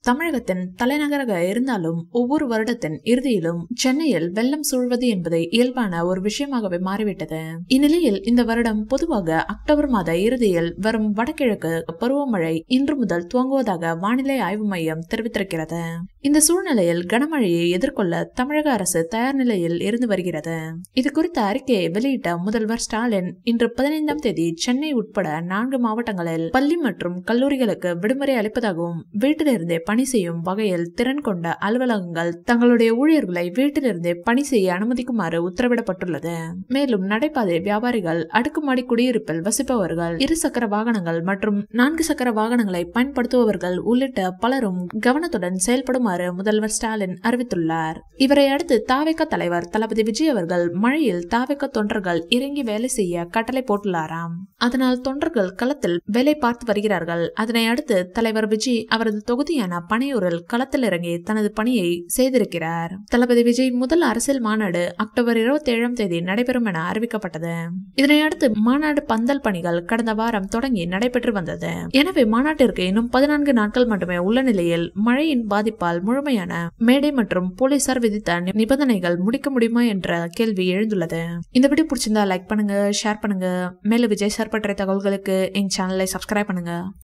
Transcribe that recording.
தமிழகத்தின் தலைநகராக இருந்தாலும் ஒவ்வொரு வருடத்தின் இறுதியிலும் சென்னையில் வெள்ளம் சூழ்வது என்பது இயல்பான ஒரு விஷயமாகவே மாறிவிட்டது இந்நிலையில் இந்த வருடம் பொதுவாக அக்டோபர் மாத இறுதியில் வரும் வடகிழக்கு பருவமழை இன்று முதல் துவங்குவதாக வானிலை ஆய்வு மையம் தெரிவித்திருக்கிறது இந்த சூழ்நிலையில் கனமழையை எதிர்கொள்ள தமிழக அரசு தயார் நிலையில் இருந்து வருகிறது இது குறித்த அறிக்கையை வெளியிட்ட முதல்வர் ஸ்டாலின் இன்று பதினைந்தாம் தேதி சென்னை உட்பட நான்கு மாவட்டங்களில் பள்ளி மற்றும் கல்லூரிகளுக்கு விடுமுறை அளிப்பதாகவும் வீட்டிலிருந்தே பணி செய்யும் வகையில் திறன் கொண்ட அலுவலகங்கள் தங்களுடைய ஊழியர்களை வீட்டிலிருந்தே பணி செய்ய அனுமதிக்குமாறு உத்தரவிடப்பட்டுள்ளது மேலும் நடைபாதை வியாபாரிகள் அடுக்குமாடி குடியிருப்பில் வசிப்பவர்கள் இரு சக்கர வாகனங்கள் மற்றும் நான்கு சக்கர வாகனங்களை பயன்படுத்துபவர்கள் உள்ளிட்ட பலரும் கவனத்துடன் செயல்படுமாறு முதல்வர் ஸ்டாலின் அறிவித்துள்ளார் இவரை அடுத்து தாவேக்க தலைவர் தளபதி விஜய் அவர்கள் மழையில் தாவேக்க தொண்டர்கள் இறங்கி வேலை செய்ய கட்டளை போட்டுள்ளாராம் அதனால் தொண்டர்கள் களத்தில் வேலை பார்த்து வருகிறார்கள் அதனை அடுத்து தலைவர் விஜய் அவரது தொகுதியான பனையூரில் களத்தில் இறங்கி தனது பணியை செய்திருக்கிறார் தளபதி விஜய் முதல் அரசியல் மாநாடு அக்டோபர் இருபத்தி ஏழாம் தேதி நடைபெறும் என அறிவிக்கப்பட்டது இதனை அடுத்து மாநாடு பந்தல் பணிகள் கடந்த வாரம் தொடங்கி நடைபெற்று வந்தது எனவே மாநாட்டிற்கு இன்னும் பதினான்கு நாட்கள் மட்டுமே உள்ள நிலையில் மழையின் பாதிப்பால் முழுமையான மேடை மற்றும் போலீசார் விதித்த நிபந்தனைகள் முடிக்க முடியுமா என்ற கேள்வி எழுந்துள்ளது இந்த வீடியோ பிடிச்சிருந்தா லைக் பண்ணுங்க ஷேர் பண்ணுங்க மேலும் விஜய் சார் பற்றிய தகவல்களுக்கு எங்க சேனலை சப்ஸ்கிரைப் பண்ணுங்க